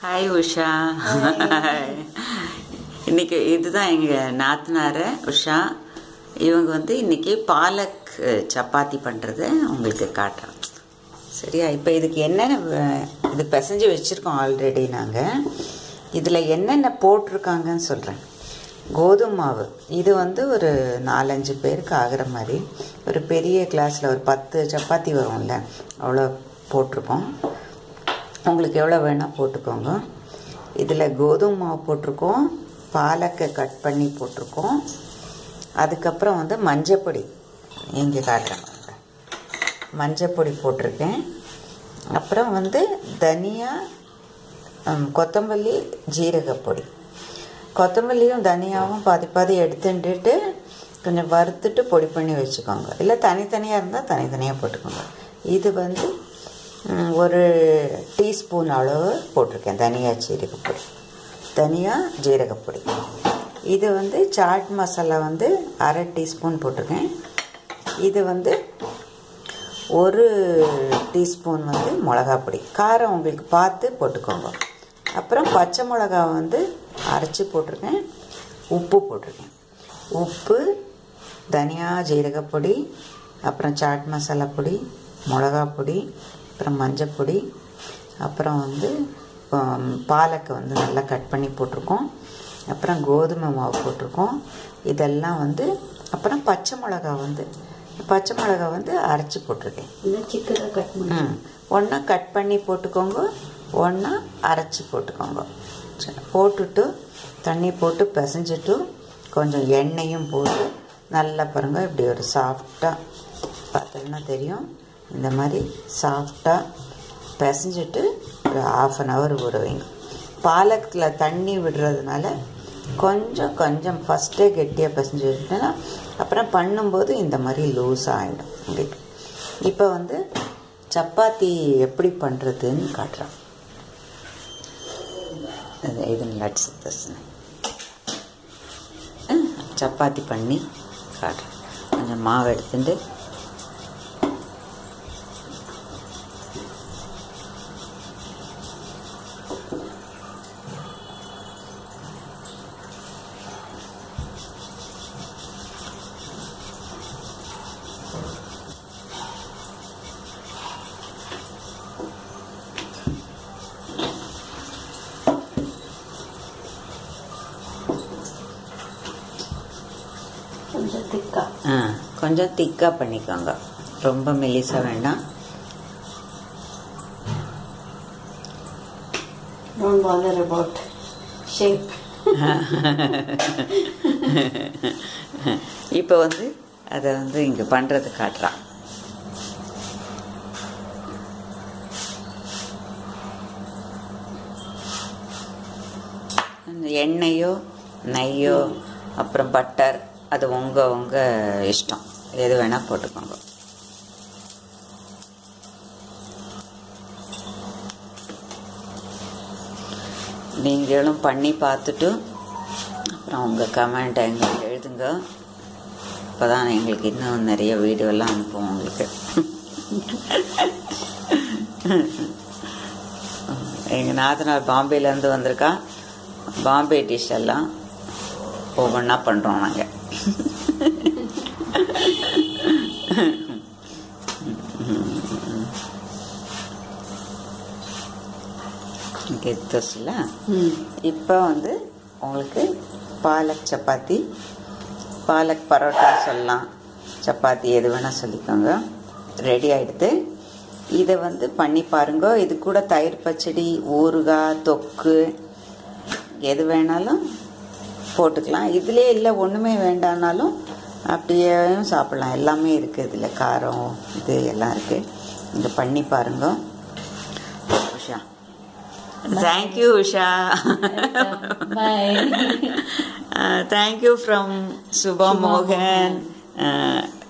Hi Usha இன்னைக்கு இதுதான் எங்கள் நாத்தனார் உஷா இவங்க வந்து இன்னைக்கு பாலக் அஹ், சப்பாத்தி பண்ணுறத உங்களுக்கு காட்டுறோம் சரியா இப்போ இதுக்கு என்னென்ன வே- இது பிசைஞ்சு வச்சுருக்கோம் ஆல்ரெடி நாங்கள் இதில் என்னென்ன போட்டிருக்காங்கன்னு சொல்கிறேன் கோதுமை மாவு இது வந்து ஒரு நாலஞ்சு பேருக்கு ஆகிற மாதிரி ஒரு பெரிய கிளாஸில் ஒரு பத்து சப்பாத்தி வரும்ல அவ்வளோ போட்டிருக்கோம் உங்களுக்கு எவ்வளோ வேணால் போட்டுக்கோங்க இதில் கோதுமை மாவு போட்டிருக்கோம் பாலக்கை கட் பண்ணி போட்டிருக்கோம் அதுக்கப்புறம் வந்து மஞ்சப்பொடி இங்கே காட்டுறேன் மஞ்சப்பொடி போட்டிருக்கேன் அப்புறம் வந்து தனியா ம், கொத்தமல்லி ஜீரகப்பொடி கொத்தமல்லியும் தனியாவும் பாதி பாதி எடுத்துட்டுட்டு கொஞ்சம் வறுத்துட்டு பொடி பண்ணி வச்சுக்கோங்க இல்லை தனித்தனியாக இருந்தால் தனித்தனியாக போட்டுக்கோங்க இது வந்து ம், ஒரு டீஸ்பூன் அளவு போட்டிருக்கேன் தனியா ஜீரகப்பொடி தனியா ஜீரகப்பொடி இது வந்து சாட் மசாலா வந்து அரை டீஸ்பூன் போட்டிருக்கேன் இது வந்து ஒரு டீஸ்பூன் வந்து மிளகாப் பொடி காரம் உங்களுக்கு பார்த்து போட்டுக்கோங்க அப்புறம் பச்சை மிளகா வந்து அரைச்சி போட்டிருக்கேன் உப்பு போட்டிருக்கேன் உப்பு தனியா ஜீரகப்பொடி அப்புறம் சாட் மசாலா பொடி மிளகாப் பொடி அப்புறம் மஞ்சப்பொடி அப்புறம் வந்து ஆம், பாலக்கை வந்து நல்லா கட் பண்ணி போட்டிருக்கோம் அப்புறம் கோதுமை மாவு போட்டிருக்கோம் இதெல்லாம் வந்து அப்புறம் பச்சை மிளகா வந்து பச்சை மிளகா வந்து அரைச்சி போட்டிருக்கேன் இன்னும் சிக்கனாக கட் பண்ணி ம் ஒன்றா கட் பண்ணி போட்டுக்கோங்க ஒன்றா அரைச்சி போட்டுக்கோங்க சரி, போட்டுட்டு தண்ணி போட்டு பிசைஞ்சிட்டு கொஞ்சம் எண்ணெயும் போட்டு நல்லா பாருங்க இப்படி ஒரு சாஃப்டாக பார்த்தோம்னா தெரியும் இந்த மாதிரி சாஃப்டாக பிசைஞ்சிட்டு ஒரு ஆஃப் அன் ஹவர் ஊற வைங்க பாலக்கில் தண்ணி விடுறதுனால கொஞ்சம் கொஞ்சம் ஃபஸ்ட்டே கெட்டியாக பிசைஞ்சு விட்டுட்டேன்னா அப்புறம் பண்ணும்போது இந்த மாதிரி லூஸ் ஆகிடும் உங்களுக்கு இப்போ வந்து சப்பாத்தி எப்படி பண்ணுறதுன்னு காட்டுறேன் இது- இது லட்ஸ் தஸ்னு சப்பாத்தி பண்ணி காட்டுறேன் கொஞ்சம் மாவு எடுத்துட்டு கொஞ்சம் திக்கா ஆ கொஞ்சம் திக்காக பண்ணிக்கோங்க ரொம்ப மெலிசா வேண்டாம் டோன்ட் பாதர் அபவுட் ஷேப் இப்போ வந்து அதை வந்து இங்கே பண்ணுறது காட்டுறான் அந்த எண்ணெயோ நெய்யோ அப்புறம் பட்டர் அது உங்கள் உங்கள் இஷ்டம் எது வேணால் போட்டுக்கோங்க நீங்களும் பண்ணி பார்த்துட்டு அப்புறம் உங்கள் கமெண்ட் எங்களுக்கு எழுதுங்க அப்போ தான் எங்களுக்கு இன்னும் நிறைய வீடியோலாம் அனுப்புவோம் உங்களுக்கு எங்கள் நாத்தனார் பாம்பேலேருந்து வந்திருக்கா பாம்பே டிஷ் எல்லாம் ஒவ்வொன்றா பண்ணுறோம் நாங்கள் கெத்தஸ்ல ம் இப்போ வந்து உங்களுக்கு பாலக் சப்பாத்தி பாலக் பரோட்டா சொல்லலாம் சப்பாத்தி எது வேணால் சொல்லிக்கோங்க ரெடி ஆகிடுது இதை வந்து பண்ணி பாருங்க இது கூட தயிர் பச்சடி ஊறுகாய் தொக்கு எது வேணாலும் போட்டுக்கலாம் இதுலேயே இல்லை ஒன்றுமே வேண்டானாலும் அப்படியேவும் சாப்பிடலாம் எல்லாமே இருக்குது இதில் காரம் இது எல்லாம் இருக்குது இங்கே பண்ணி பாருங்க Usha thank you Usha bye Uh, thank you from Subha Mohan. Uh,